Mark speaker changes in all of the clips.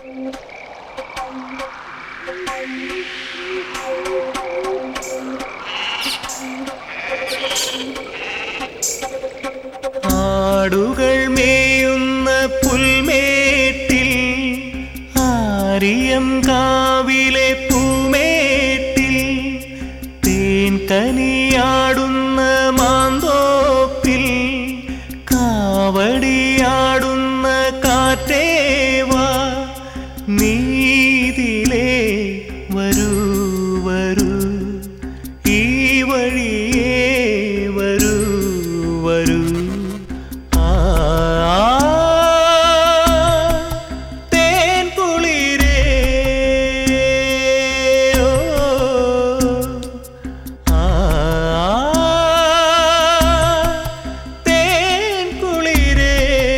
Speaker 1: ആടുകൾ മേയുന്ന പുൽമേട്ടിൽ ആരിയം കാവിലെ പൂമേട്ടിൽ തേൻ കനിയാടുന്ന മാന്തോപ്പിൽ കാവടിയാടുന്ന കാറ്റേവാ നീതിലേ വരൂ വരൂ ഈ വഴിയേ വരൂ വരൂ ആ തേൻ കുളിരേ ഓ ആ തേൻ കുളിരേ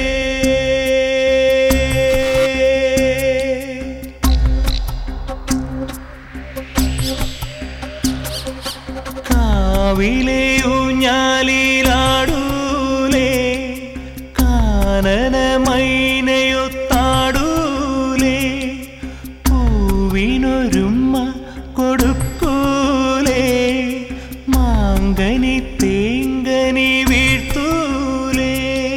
Speaker 1: കാവിലെ ഊഞ്ഞാലിലാടൂലേ കാനന മൈനയൊത്താടൂലേ പൂവിനൊരുമ്മ കൊടുക്കൂലേ മാങ്കനി തേങ്കനി വീഴ്ത്തൂലേ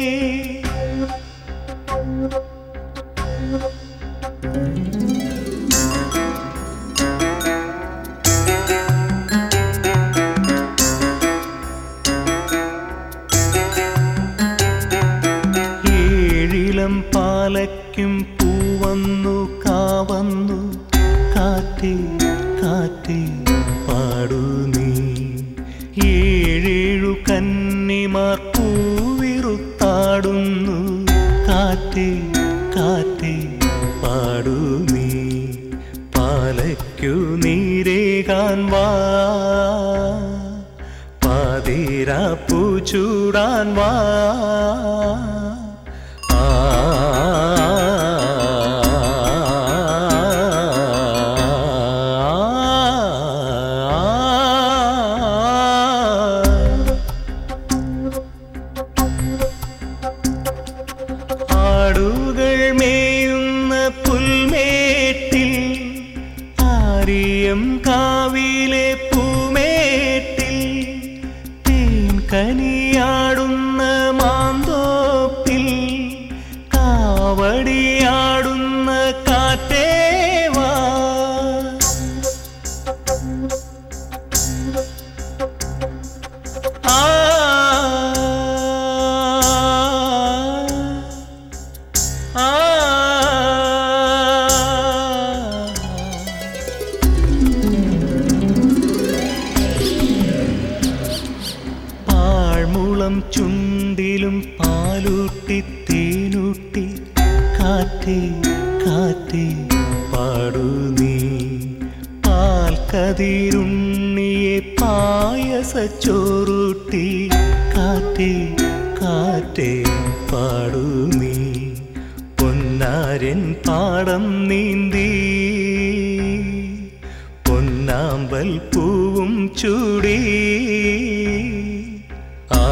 Speaker 1: ഏഴിലം പാലയ്ക്കും പൂവന്നു കാവന്നു കാറ്റേ കാറ്റേ പാടൂ നീ ഏഴേഴു കന്നിമാർ പൂവിറുത്താടുന്നു കാറ്റേ കാറ്റേ പാടൂ നീ പാലയ്ക്കു നീരേകാൻ വാ പാതിരാപ്പൂ ചൂടാൻ വാ ആ ആടുകൾ മേയുന്ന പുൽമേട്ടിൽ ആരിയം കാവിലെ പൂമേട്ടിൽ തേൻ കനിയാടുന്ന മാന്തോപ്പിൽ കാവടിയാടുന്ന കാറ്റേവാ ആ ആ പാഴ്മുളം ചുണ്ടിലും പാലൂട്ടി തേനൂട്ടി കാറ്റേ കാറ്റേ പാടൂ നീ പാൽക്കതിരുണ്ണിയെ പായസച്ചോറൂട്ടി കാറ്റേ കാറ്റേ പാടൂ നീ പൊന്നാരൻ പാടം നീന്തി പൊന്നാമ്പൽ പൂവും ചൂടി ആ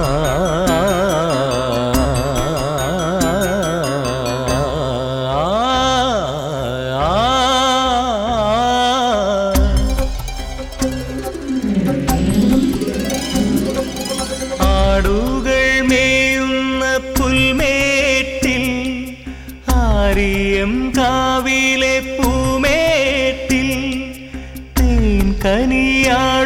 Speaker 1: ആടുകൾ മേയുന്ന പുൽമേട്ടിൽ ആരിയം കാവിലെ പൂമേട്ടിൽ തേൻ കനിയാ